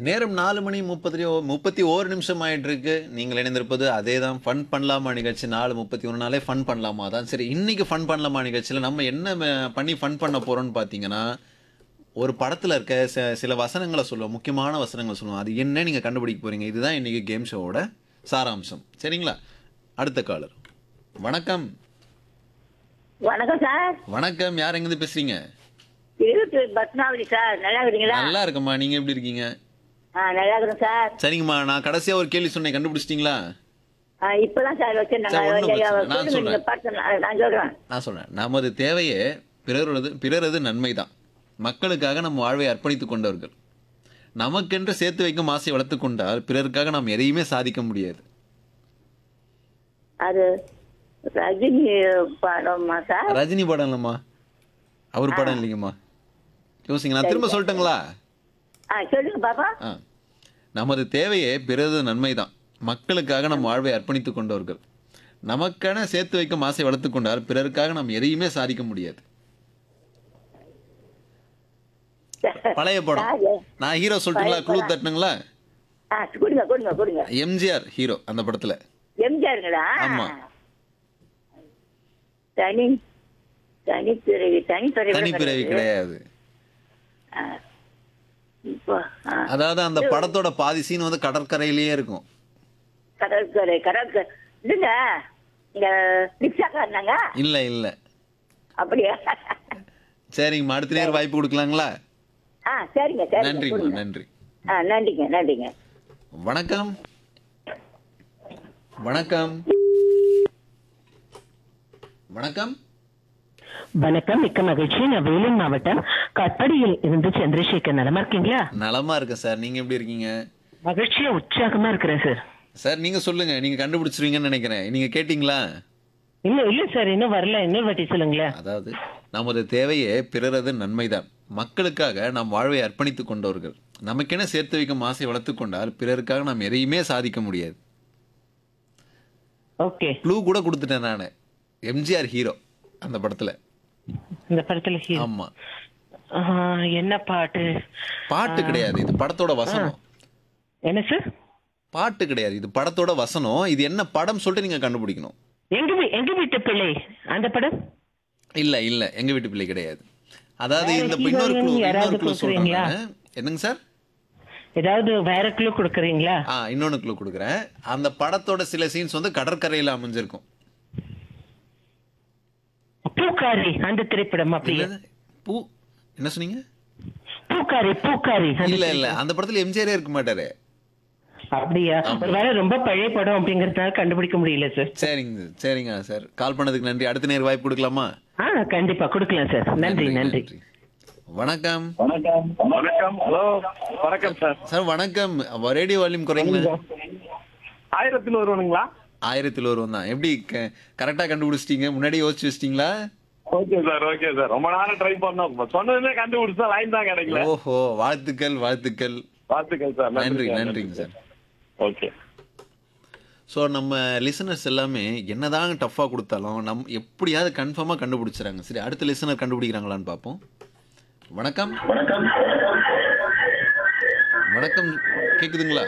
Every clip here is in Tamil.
நேரம் நாலு மணி முப்பத்தி முப்பத்தி ஓரு நிமிஷம் ஆயிட்டு இருக்கு நீங்கள் இணைந்திருப்பது அதே தான் ஃபன் பண்ணலாமா நிகழ்ச்சி நாலு முப்பத்தி ஒன்று நாளே ஃபன் பண்ணலாமா தான் சரி இன்னைக்கு ஃபன் பண்ணலாமா நிகழ்ச்சியில் நம்ம என்ன அஹ், பண்ணி ஃபன் பண்ண போறோம்னு பார்த்தீங்கன்னா ஒரு படத்தில் இருக்க ச- சில வசனங்களை சொல்லுவோம் முக்கியமான வசனங்களை சொல்லுவோம் அது என்ன நீங்கள் கண்டுபிடிக்க போறீங்க இதுதான் இன்னைக்கு கேம் ஷோவோட சாராம்சம் சரிங்களா அடுத்த காலர் வணக்கம் வணக்கம் சார் வணக்கம் யார் எங்கேருந்து பேசுறீங்க திருப்பூர் பத்மாவதி சார் நல்லா இருக்கிறீங்களா நல்லா இருக்கம்மா நீங்க எப்படி இருக்கீங்க ஆ நல்லா இருக்கிறேன் சார் சரிங்கம்மா நான் கடைசியா ஒரு கேள்வி சொன்னேன் கண்டுபிடிச்சிட்டீங்களா ஆ, இப்பதான் சார் வச்சிருந்தாங்க சார், ஒண்ணும் பிரச்சனை இல்ல. நான் சொல்லுங்க, சொல்றேன். நீங்க பார்த்து நான் நான் சொல்றேன் நான் சொல்றேன் நமது தேவையே பிறரது பிறரது நன்மைதான் மக்களுக்காக நம் வாழ்வை அர்ப்பணித்துக் கொண்டவர்கள் நமக்கென்று சேர்த்து வைக்கும் ஆசை வளர்த்துக் கொண்டால் பிறருக்காக நாம் எதையுமே சாதிக்க முடியாது அது ரஜினி படமா சார் ரஜினி படம் இல்லைம்மா அவர் படம் இல்லைங்கம்மா யோசிங்க நான் திரும்ப சொல்லட்டுங்களா ஆ சொல்லுங்க பாப்பா ஆ நமது தேவையே பிறரது நன்மைதான் மக்களுக்காக நம் வாழ்வை அர்ப்பணித்துக் கொண்டவர்கள் நமக்கென சேர்த்து வைக்கும் ஆசை வளர்த்துக் கொண்டால் பிறருக்காக நாம் எதையுமே சாதிக்க முடியாது பழைய படம் சார், நான் ஹீரோ சொல்லட்டுங்களா பழைய குழு படம். தட்டுங்களா ஆ கொடுங்க கொடுங்க கொடுங்க எம்ஜிஆர் ஹீரோ அந்த படத்துல எம்ஜிஆருங்களா ஆமா. தனி தனிப்பிறவி தனிப்பிறவி தனிப்பிறவி கிடையாது இப்போ ஆ, அதாவது அந்த படத்தோட பாதி சீன் வந்து கடற்கரையிலேயே இருக்கும் கடற்கரை கடற்கரை இல்லைங்க இங்க ரிக்ஷாக்காரனாங்க இல்ல இல்ல அப்படியா சரிங்கம்மா அடுத்த நேரம் வாய்ப்பு கொடுக்கலாங்களா ஆ சரிங்க சரிங்க நன்றிங்கம்மா கொடுங்க. நன்றி ஆ நன்றிங்க நன்றிங்க வணக்கம் வணக்கம் வணக்கம் வணக்கம் மிக்க மகிழ்ச்சி நான் வேலூர் மாவட்டம் கட்படியில் இருந்து சந்திரசேகர் நலமா இருக்கீங்களா நலமா இருக்கேன் சார் நீங்க எப்படி இருக்கீங்க மகிழ்ச்சியா உற்சாகமா இருக்கிறேன் சார் சார் நீங்க சொல்லுங்க நீங்க கண்டுபிடிச்சிருவீங்கன்னு நினைக்கிறேன் நீங்க கேட்டீங்களா இன்னும் இல்ல சார் இன்னும் வரல இன்னொரு வாட்டி சொல்லுங்களேன் அதாவது நமது தேவையே பிறரது நன்மைதான் மக்களுக்காக நாம் வாழ்வை அர்ப்பணித்துக் கொண்டவர்கள் நமக்கென சேர்த்து வைக்கும் ஆசை வளர்த்துக் கொண்டால் பிறருக்காக நாம் எதையுமே சாதிக்க முடியாது ஓகே க்ளூ கூட கொடுத்துட்டேன் நான் எம்ஜிஆர் ஹீரோ அந்த படத்துல இந்த படத்துல hero. ஆமா ஆ, என்ன பாட்டு பாட்டு கிடையாது இது படத்தோட வசனம் என்ன சார் பாட்டு கிடையாது இது படத்தோட வசனம் இது என்ன படம் சொல்லிட்டு நீங்க கண்டுபிடிக்கணும் எங்க வீ- எங்க வீட்டு பிள்ளை அந்த படம் இல்ல இல்ல எங்க வீட்டு பிள்ளை கிடையாது அதாவது வேற இந்த heroine இன்னொரு க்ளூ யாராவது இன்னொரு க்ளூ சொல்றேன் கொடுக்குறீங்களா? நானு. என்னங்க சார் ஏதாவது வேற கிலோ கொடுக்குறீங்களா ஆ இன்னொன்று க்ளூ கொடுக்குறேன் அந்த படத்தோட சில சீன்ஸ் வந்து கடற்கரையில் அமைஞ்சிருக்கும் பூக்காரி அந்த திரைப்படம் அப்படியே என்னது? பூ என்ன சொன்னீங்க பூக்காரி பூக்காரி அந்த இல்ல இல்ல அந்த படத்துல எம்ஜிஆரே இருக்க மாட்டாரு அப்படியா ஒருவேளை ரொம்ப பழைய படம் அப்படிங்கறதுனால கண்டுபிடிக்க முடியல சார் சரிங்க சரிங்க சார் கால் பண்ணதுக்கு நன்றி அடுத்த நேரம் வாய்ப்பு கொடுக்கலாமா ஆ கண்டிப்பா கொடுக்கலாம் சார் நன்றி நன்றி வணக்கம் வணக்கம் வணக்கம் ஹலோ வணக்கம் சார் சார் வணக்கம் ரேடியோ வால்யூம் குறைங்களா ஆயிரத்தில் ஒருவனுங்களா ஆயிரத்தில் ஒருவன் தான் எப்படி கரெக்டாக கண்டுபிடிச்சிட்டீங்க முன்னாடி யோசிச்சு வச்சிட்டீங்களா ஓகே சார் ஓகே சார் ரொம்ப நேரம் ட்ரை பண்ணோம் சொன்னதுமே கண்டுபிடிச்சா லைன் தான் கிடைக்கல ஓஹோ வாழ்த்துக்கள் வாழ்த்துக்கள் வாழ்த்துக்கள் சார் நன்றி நன்றிங்க சார் ஓகே ஸோ நம்ம லிசனர்ஸ் எல்லாமே என்னதான் டஃப்பாக கொடுத்தாலும் நம் எப்படியாவது கன்ஃபார்மாக கண்டுபிடிச்சிறாங்க சரி அடுத்த லிசனர் கண்டுபிடிக்கிறாங்களான்னு பார்ப்போம் வணக்கம் வணக்கம் வணக்கம் கேக்குதுங்களா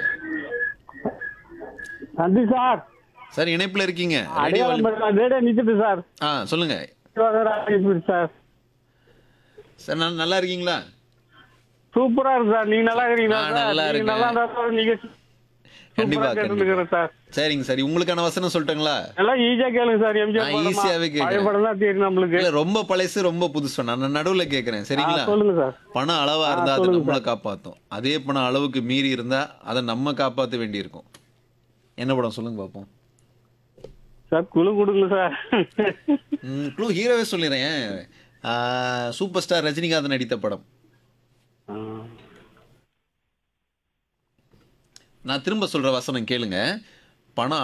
நன்றி சார் சார் இணைப்பில் இருக்கீங்க ரேடியோ அடையாளம் ரேடியோ நிக்குது சார் ஆ சொல்லுங்க சார் சார் நல்- நல்லா இருக்கீங்களா சூப்பரா இருக்கு சார் நீங்க நல்லா இருக்கீங்களா நான் சார் நல்லா நீங்க இருக்கேன். நல்லா இருந்தா சார் நீங்க கண்டிப்பா சூப்பரா கண்டிப்பா கேட்டுக்கிறேன் சார் சரிங்க சரி உங்களுக்கான வசனம் சொல்லட்டுங்களா எல்லாம் ஈஸியா கேளுங்க சார் எம்ஜிஆர் நான் படமா? ஈஸியாவே கேக்குறேன். பழைய படம் தான் தெரியும் நம்மளுக்கு இல்ல ரொம்ப பழசு ரொம்ப புதுசு நான் நடுவுல கேக்குறேன் ஆ, சரிங்களா சொல்லுங்க சார் பணம் அளவா ஆ, இருந்தா அது சொல்லுங்க நம்மளை காப்பாத்தும் அதே பணம் அளவுக்கு மீறி இருந்தா அதை நம்ம காப்பாத்த வேண்டியிருக்கும் என்ன படம் சொல்லுங்க பாப்போம் சார் குழு கொடுங்க சார் க்ளூ ஹீரோவே சொல்லிடுறேன் ஆ, சூப்பர் ஸ்டார் ரஜினிகாந்த் நடித்த படம் நான் திரும்ப சொல்ற வசனம் கேளுங்க பணம்